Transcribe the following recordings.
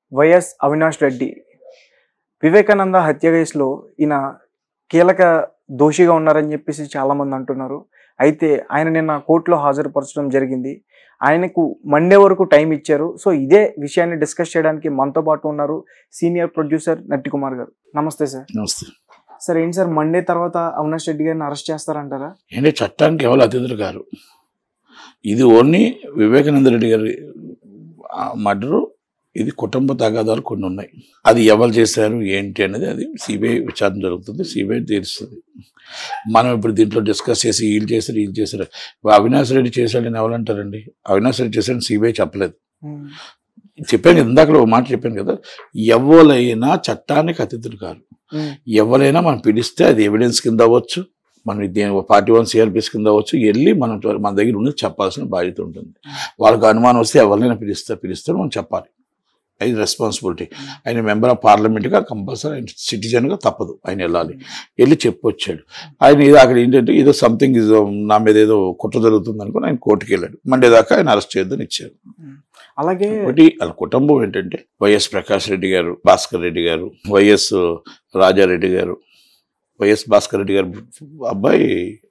YS Avinash Reddy Vivekananda హత్య కేసులో ఈయన కీలక దోషిగా ఉన్నారని చెప్పేసి చాలామంది అంటున్నారు అయితే ఆయన నిన్న కోర్టులో హాజరుపరచడం జరిగింది ఆయనకు మండే వరకు టైం ఇచ్చారు సో ఇదే విషయాన్ని డిస్కస్ చేయడానికి మనతో పాటు ఉన్నారు సీనియర్ ప్రొడ్యూసర్ నట్టి కుమార్ గారు నమస్తే సార్ నమస్తే సార్ ఏంటి సార్ మండే తర్వాత అవినాష్ రెడ్డి గారిని అరెస్ట్ చేస్తారంటారా ఏంటి చట్టానికి ఎవరు అతిథులు గారు ఇది ఓన్లీ వివేకానంద రెడ్డి గారి మర్డరు ఇది కుటుంబ తగాదాలు కొన్ని ఉన్నాయి అది ఎవరు చేశారు ఏంటి అనేది అది సిబిఐ విచారణ జరుగుతుంది సిబిఐ తీరుస్తుంది మనం ఇప్పుడు దీంట్లో డిస్కస్ చేసి వీళ్ళు చేశారు వీళ్ళు చేశారు అవినాష్ రెడ్డి చేశాడని ఎవరంటారండి అవినాష్ రెడ్డి చేశాడని సిబిఐ చెప్పలేదు చెప్పాను కదా, ఇందాక ఒక మాట చెప్పాను కదా ఎవరైనా చట్టానికి అతిథులు కాదు ఎవరైనా మనం పిలిస్తే అది ఎవిడెన్స్ కింద అవ్వచ్చు మనం పార్టీ వన్ సిఆర్పిఎస్ కింద అవ్వచ్చు వెళ్ళి మనం త్వర- మన దగ్గర ఉన్నది చెప్పాల్సిన బాధ్యత ఉంటుంది వాళ్ళకి అనుమానం వస్తే ఎవరినైనా పిలిస్తే పిలిస్తే మనం చెప్పాలి అది రెస్పాన్సిబిలిటీ ఆయన మెంబర్ ఆఫ్ పార్లమెంట్గా కంపల్సరీ ఆయన సిటిజన్గా తప్పదు ఆయన వెళ్ళాలి వెళ్ళి చెప్పొచ్చాడు ఆయన ఇది అక్కడ ఏంటంటే ఏదో సంథింగ్ ఇస్ నా మీద ఏదో కుట్ర జరుగుతుంది అనుకుని ఆయన కోర్టుకి వెళ్ళాడు మండే దాకా ఆయన అరెస్ట్ చేయొద్దని ఇచ్చారు అలాగే ఒకటి వాళ్ళ కుటుంబం ఏంటంటే వైఎస్ ప్రకాష్ రెడ్డి గారు భాస్కర్ రెడ్డి గారు వైఎస్ రాజారెడ్డి గారు వైఎస్ భాస్కర్ రెడ్డి గారు అబ్బాయి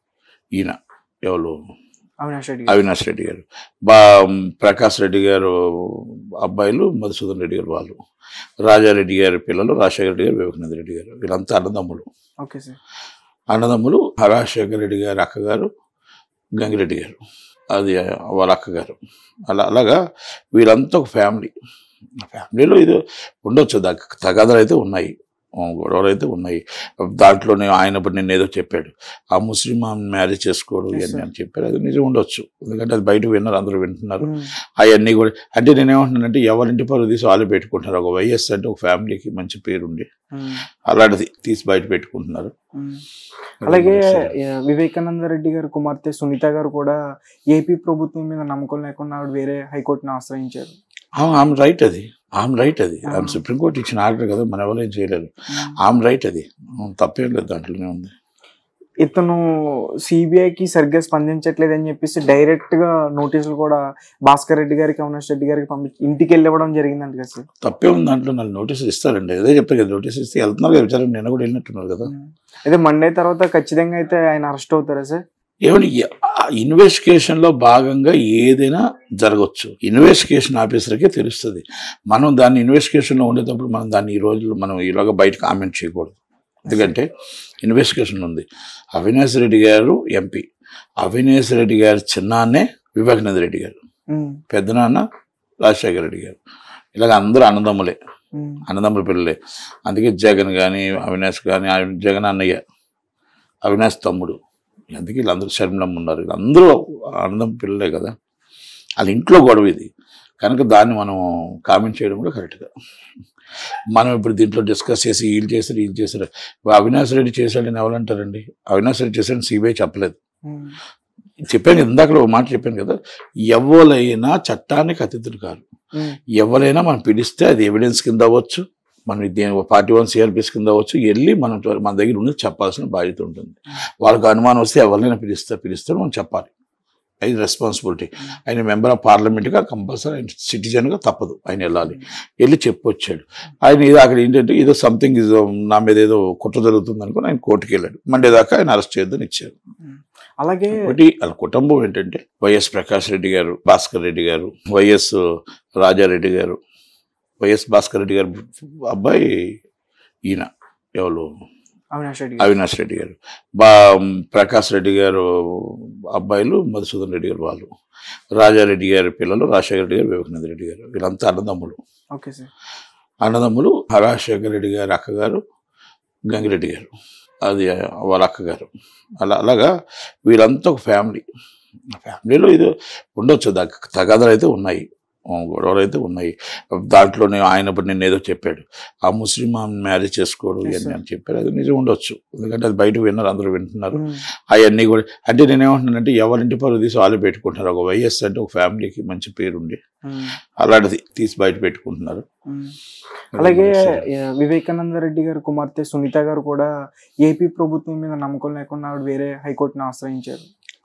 ఈయన ఎవరు అవినాష్ రెడ్డి గారు అవినాష్ రెడ్డి గారు బా ప్రకాష్ రెడ్డి గారు అబ్బాయిలు మధుసూదన్ రెడ్డి గారు వాళ్ళు రాజారెడ్డి గారి పిల్లలు రాజశేఖర రెడ్డి గారు వివేకానంద రెడ్డి గారు వీళ్ళంతా అన్నదమ్ములు ఓకే సార్ అన్నదమ్ములు రాజశేఖర రెడ్డి గారి అక్కగారు గంగిరెడ్డి గారు అది వాళ్ళ అక్కగారు అలా అలాగా వీళ్ళంతా ఒక ఫ్యామిలీ ఫ్యామిలీలో ఇది ఉండొచ్చు దగ్- తగాదాలు అయితే ఉన్నాయి ఆ, గొడవలు అయితే ఉన్నాయి దాంట్లోనే ఆయన ఇప్పుడు నేను ఏదో చెప్పాడు ఆ ముస్లిం ఆమె మ్యారేజ్ చేసుకోవడం Yes, ఇవన్నీ sir. అని చెప్పాడు అది నిజం ఉండొచ్చు ఎందుకంటే అది బయట విన్నారు అందరూ వింటున్నారు ఉమ్. అవన్నీ కూడా అంటే నేనేమంటున్నానంటే ఎవరింటి పరువు తీసి వాళ్ళు పెట్టుకుంటున్నారు ఒక వైఎస్ అంటే ఒక ఫ్యామిలీకి మంచి పేరుండి ఉమ్. అలాంటిది తీసి బయట పెట్టుకుంటున్నారు ఉమ్. అలాగే ఆ, వివేకానంద రెడ్డి గారు కుమార్తె సునీత గారు కూడా ఏపీ ప్రభుత్వం మీద నమ్మకం లేకుండా ఆవిడ వేరే హైకోర్టును ఆశ్రయించారు ఆమె రైట్ అది ఆమె రైట్ అది ఆ. ఆమె సుప్రీంకోర్టు ఇచ్చిన ఆర్డర్ కదా మన ఎవరు ఏం చేయలేరు ఆమె రైట్ అది ఆమె తప్పేం లేదు దాంట్లోనే ఉంది ఇతను సిబిఐకి సరిగ్గా స్పందించట్లేదు అని చెప్పేసి డైరెక్ట్ గా నోటీసులు కూడా భాస్కర్ రెడ్డి గారికి అవినాష్ రెడ్డి గారికి పంపించి ఇంటికి వెళ్ళి ఇవ్వడం జరిగిందంట కదా సార్ తప్పే ఉంది దాంట్లో నాకు నోటీసులు ఇస్తారండి అదే చెప్పారు కదా నోటీస్ ఇస్తే వెళ్తున్నారు కదా విచారం నిన్న కూడా వెళ్ళినట్టున్నారు కదా అదే మండే తర్వాత ఖచ్చితంగా అయితే ఆయన అరెస్ట్ అవుతారా సార్ ఏమంటే ఇన్వెస్టిగేషన్ లో భాగంగా ఏదైనా జరగవచ్చు ఇన్వెస్టిగేషన్ ఆఫీసర్కే తెలుస్తుంది మనం దాన్ని ఇన్వెస్టిగేషన్ లో ఉండేటప్పుడు మనం దాన్ని ఈ రోజులు మనం ఈలోగా బయట కామెంట్ చేయకూడదు ఎందుకంటే ఇన్వెస్టిగేషన్ ఉంది అవినాష్ రెడ్డి గారు ఎంపీ అవినాష్ రెడ్డి గారి చిన్నాన్నే వివేకానంద రెడ్డి గారు ఉమ్. పెద్దనాన్న రాజశేఖర రెడ్డి గారు ఇలాగ అందరూ అన్నదమ్ములే ఉమ్. అన్నదమ్ముల పిల్లలే అందుకే జగన్ కానీ అవినాష్ కానీ జగన్ అన్నయ్య అవినాష్ తమ్ముడు అందుకే వీళ్ళందరూ శర్మిలమ్మ ఉన్నారు వీళ్ళందరూ అన్నదమ్మ పిల్లలే కదా వాళ్ళ ఇంట్లో గొడవ ఇది కనుక దాన్ని మనం కామెంట్ చేయడం కూడా కరెక్ట్గా మనం ఇప్పుడు దీంట్లో డిస్కస్ చేసి వీళ్ళు చేశారు వీళ్ళు చేశారు అవినాష్ రెడ్డి చేశాడని ఎవరంటారండి అవినాష్ రెడ్డి చేశాడని సిబిఐ చెప్పలేదు ఉమ్. చెప్పాను కదా, ఇందాక ఒక మాట చెప్పాను కదా ఎవరైనా చట్టానికి అతిథులు కాదు ఉమ్. ఎవరైనా మనం పిలిస్తే అది ఎవిడెన్స్ కింద అవ్వచ్చు మనం దేని పార్టీ వన్ సిఆర్పిఎస్ కింద అవ్వచ్చు వెళ్ళి మనం త్వర- మన దగ్గర ఉన్నది చెప్పాల్సిన బాధ్యత ఉంటుంది వాళ్ళకి అనుమానం వస్తే ఎవరినైనా పిలిస్తే పిలిస్తే మనం చెప్పాలి అది రెస్పాన్సిబిలిటీ ఆయన మెంబర్ ఆఫ్ పార్లమెంట్గా కంపల్సరీ ఆయన సిటిజన్గా తప్పదు ఆయన వెళ్ళాలి వెళ్ళి చెప్పొచ్చాడు ఆయన ఇది అక్కడ ఏంటంటే ఏదో సంథింగ్ ఇస్ నా మీద ఏదో కుట్ర జరుగుతుంది అనుకుని ఆయన కోర్టుకి వెళ్ళాడు మండే దాకా ఆయన అరెస్ట్ చేయొద్దని ఇచ్చారు అలాగే ఒకటి వాళ్ళ కుటుంబం ఏంటంటే వైఎస్ ప్రకాష్ రెడ్డి గారు భాస్కర్ రెడ్డి గారు వైఎస్ రాజారెడ్డి గారు వైఎస్ భాస్కర్ రెడ్డి గారు అబ్బాయి ఈయన ఎవరు అవినాష్ రెడ్డి గారు అవినాష్ రెడ్డి గారు బా ప్రకాష్ రెడ్డి గారు అబ్బాయిలు మధుసూదన్ రెడ్డి గారు వాళ్ళు రాజారెడ్డి గారి పిల్లలు రాజశేఖర రెడ్డి గారు వివేకానంద రెడ్డి గారు వీళ్ళంతా అన్నదమ్ములు ఓకే సార్ అన్నదమ్ములు రాజశేఖర రెడ్డి గారి అక్కగారు గంగిరెడ్డి గారు అది వాళ్ళ అక్కగారు అలా అలాగా వీళ్ళంతా ఒక ఫ్యామిలీ ఫ్యామిలీలో ఇది ఉండొచ్చు దగ్- తగాదాలు అయితే ఉన్నాయి ఆ, గొడవలు అయితే ఉన్నాయి దాంట్లోనే ఆయన ఇప్పుడు నేను ఏదో చెప్పాడు ఆ ముస్లిం ఆమె మ్యారేజ్ చేసుకోవడం Yes, ఇవన్నీ sir. అని చెప్పాడు అది నిజం ఉండొచ్చు ఎందుకంటే అది బయట విన్నారు అందరూ వింటున్నారు ఉమ్. అవన్నీ కూడా అంటే నేనేమంటున్నానంటే ఎవరింటి పరువు తీసి వాళ్ళు పెట్టుకుంటున్నారు ఒక వైఎస్ అంటే ఒక ఫ్యామిలీకి మంచి పేరుండి ఉమ్. అలాంటిది తీసి బయట పెట్టుకుంటున్నారు ఉమ్. అలాగే ఆ, వివేకానంద రెడ్డి గారు కుమార్తె సునీత గారు కూడా ఏపీ ప్రభుత్వం మీద నమ్మకం లేకుండా ఆవిడ వేరే హైకోర్టును ఆశ్రయించారు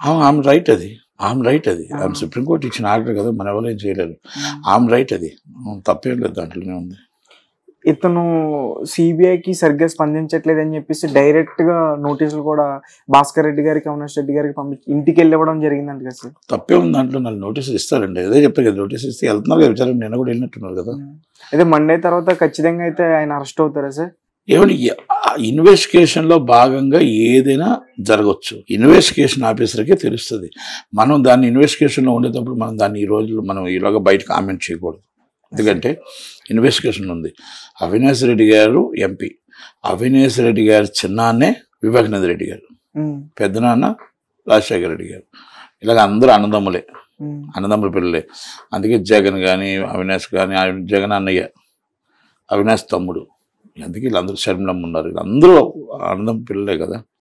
ఆమె రైట్ అది ఆమె రైట్ అది ఆమె సుప్రీంకోర్టు ఇచ్చిన ఆర్డర్ కదా మన ఎవరు ఏం చేయలేరు ఆమె రైట్ అది అవును, తప్పేం లేదు దాంట్లోనే ఉంది ఇతను సిబిఐకి సరిగ్గా స్పందించట్లేదు అని చెప్పేసి డైరెక్ట్ గా నోటీసులు కూడా భాస్కర్ రెడ్డి గారికి అవినాష్ రెడ్డి గారికి పంపించి ఇంటికి వెళ్ళి ఇవ్వడం జరిగిందంట కదా సార్ తప్పే ఉంది దాంట్లో నాకు నోటీసులు ఇస్తారండి అదే చెప్పారు కదా నోటీస్ ఇస్తే వెళ్తున్నారు కదా విచారణ నిన్న కూడా వెళ్ళినట్టున్నారు కదా అయితే మండే తర్వాత ఖచ్చితంగా అయితే ఆయన అరెస్ట్ అవుతారా సార్ ఏమని ఇన్వెస్టిగేషన్ లో భాగంగా ఏదైనా జరగవచ్చు ఇన్వెస్టిగేషన్ ఆఫీసర్కే తెలుస్తుంది మనం దాన్ని ఇన్వెస్టిగేషన్ లో ఉండేటప్పుడు మనం దాన్ని ఈ రోజులు మనం ఈలోగా బయట కామెంట్ చేయకూడదు ఎందుకంటే ఇన్వెస్టిగేషన్ ఉంది అవినాష్ రెడ్డి గారు ఎంపీ అవినాష్ రెడ్డి గారి చిన్నాన్నే వివేకానంద రెడ్డి గారు ఉమ్, పెద్దనాన్న రాజశేఖర రెడ్డి గారు ఇలాగ అందరూ అన్నదమ్ములే ఉమ్, అన్నదమ్ముల పిల్లలే అందుకే జగన్ కానీ అవినాష్ కానీ జగన్ అన్నయ్య అవినాష్ తమ్ముడు అందుకే వీళ్ళందరూ శర్మిలమ్మ ఉన్నారు వీళ్ళందరూ అన్నదమ్మ పిల్లలే కదా